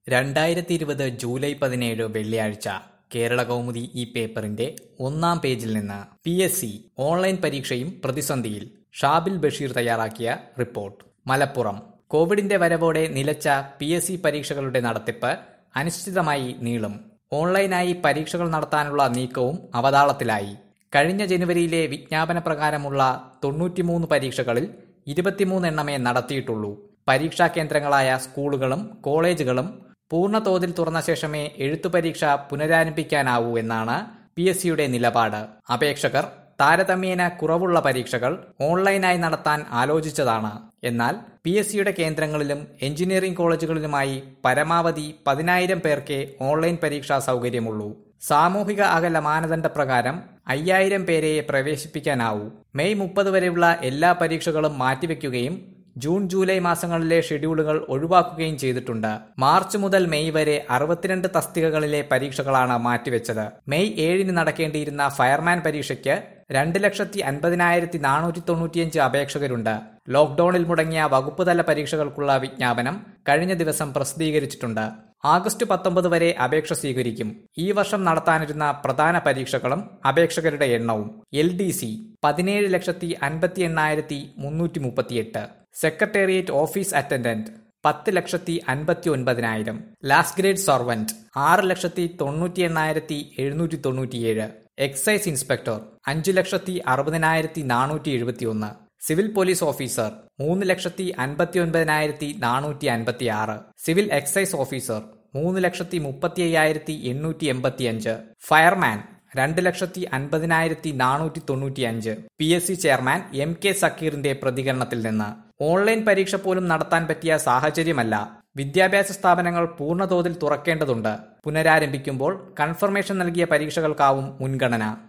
രണ്ടായിരത്തി ഇരുപത് ജൂലൈ പതിനേഴ് വെള്ളിയാഴ്ച കേരള കൗമുദി ഈ പേപ്പറിന്റെ ഒന്നാം പേജിൽ നിന്ന് പി എസ് സി ഓൺലൈൻ പരീക്ഷയും പ്രതിസന്ധിയിൽ ഷാബിൽ ബഷീർ തയ്യാറാക്കിയ റിപ്പോർട്ട് മലപ്പുറം കോവിഡിന്റെ വരവോടെ നിലച്ച പി എസ് സി പരീക്ഷകളുടെ നടത്തിപ്പ് അനിശ്ചിതമായി നീളും ഓൺലൈനായി പരീക്ഷകൾ നടത്താനുള്ള നീക്കവും അവതാളത്തിലായി കഴിഞ്ഞ ജനുവരിയിലെ വിജ്ഞാപന പ്രകാരമുള്ള തൊണ്ണൂറ്റിമൂന്ന് പരീക്ഷകളിൽ ഇരുപത്തിമൂന്ന് എണ്ണമേ നടത്തിയിട്ടുള്ളൂ പരീക്ഷാ കേന്ദ്രങ്ങളായ സ്കൂളുകളും കോളേജുകളും പൂർണ്ണ തോതിൽ തുറന്ന ശേഷമേ എഴുത്തു പരീക്ഷ പുനരാരംഭിക്കാനാവൂ എന്നാണ് പി എസ് സിയുടെ നിലപാട് അപേക്ഷകർ താരതമ്യേന കുറവുള്ള പരീക്ഷകൾ ഓൺലൈനായി നടത്താൻ ആലോചിച്ചതാണ് എന്നാൽ പി എസ് സിയുടെ കേന്ദ്രങ്ങളിലും എഞ്ചിനീയറിംഗ് കോളേജുകളിലുമായി പരമാവധി പതിനായിരം പേർക്കേ ഓൺലൈൻ പരീക്ഷാ സൗകര്യമുള്ളൂ സാമൂഹിക അകല മാനദണ്ഡ പ്രകാരം അയ്യായിരം പേരെ പ്രവേശിപ്പിക്കാനാവൂ മെയ് മുപ്പത് വരെയുള്ള എല്ലാ പരീക്ഷകളും മാറ്റിവെക്കുകയും ജൂൺ ജൂലൈ മാസങ്ങളിലെ ഷെഡ്യൂളുകൾ ഒഴിവാക്കുകയും ചെയ്തിട്ടുണ്ട് മാർച്ച് മുതൽ മെയ് വരെ അറുപത്തിരണ്ട് തസ്തികകളിലെ പരീക്ഷകളാണ് മാറ്റിവെച്ചത് മെയ് ഏഴിന് നടക്കേണ്ടിയിരുന്ന ഫയർമാൻ പരീക്ഷയ്ക്ക് രണ്ട് ലക്ഷത്തി അൻപതിനായിരത്തി നാനൂറ്റി തൊണ്ണൂറ്റിയഞ്ച് അപേക്ഷകരുണ്ട് ലോക്ഡൌണിൽ മുടങ്ങിയ വകുപ്പ് തല പരീക്ഷകൾക്കുള്ള വിജ്ഞാപനം കഴിഞ്ഞ ദിവസം പ്രസിദ്ധീകരിച്ചിട്ടുണ്ട് ആഗസ്റ്റ് പത്തൊമ്പത് വരെ അപേക്ഷ സ്വീകരിക്കും ഈ വർഷം നടത്താനിരുന്ന പ്രധാന പരീക്ഷകളും അപേക്ഷകരുടെ എണ്ണവും എൽ ഡി സി പതിനേഴ് ലക്ഷത്തി അൻപത്തി എണ്ണായിരത്തി മുന്നൂറ്റി മുപ്പത്തിയെട്ട് സെക്രട്ടേറിയറ്റ് ഓഫീസ് അറ്റൻഡന്റ് പത്ത് ലക്ഷത്തി അൻപത്തി ഒൻപതിനായിരം ലാസ്റ്റ് ഗ്രേഡ് സർവന്റ് ആറ് ലക്ഷത്തി തൊണ്ണൂറ്റി എണ്ണായിരത്തി എഴുന്നൂറ്റി തൊണ്ണൂറ്റിയേഴ് എക്സൈസ് ഇൻസ്പെക്ടർ അഞ്ചു ലക്ഷത്തി അറുപതിനായിരത്തി നാനൂറ്റി എഴുപത്തി ഒന്ന് സിവിൽ പോലീസ് ഓഫീസർ മൂന്ന് ലക്ഷത്തി അൻപത്തി ഒൻപതിനായിരത്തി നാനൂറ്റി അൻപത്തി ആറ് സിവിൽ എക്സൈസ് ഓഫീസർ മൂന്ന് ലക്ഷത്തി മുപ്പത്തി അയ്യായിരത്തി എണ്ണൂറ്റി എൺപത്തി അഞ്ച് ഫയർമാൻ രണ്ട് ലക്ഷത്തി അൻപതിനായിരത്തി നാനൂറ്റി തൊണ്ണൂറ്റി അഞ്ച് P S C chairman M K സക്കീറിന്റെ പ്രതികരണത്തിൽ നിന്ന് ഓൺലൈൻ പരീക്ഷ പോലും നടത്താൻ പറ്റിയ സാഹചര്യമല്ല വിദ്യാഭ്യാസ സ്ഥാപനങ്ങൾ പൂർണ്ണതോതിൽ തുറക്കേണ്ടതുണ്ട് പുനരാരംഭിക്കുമ്പോൾ കൺഫർമേഷൻ നൽകിയ പരീക്ഷകൾക്കാവും മുൻഗണന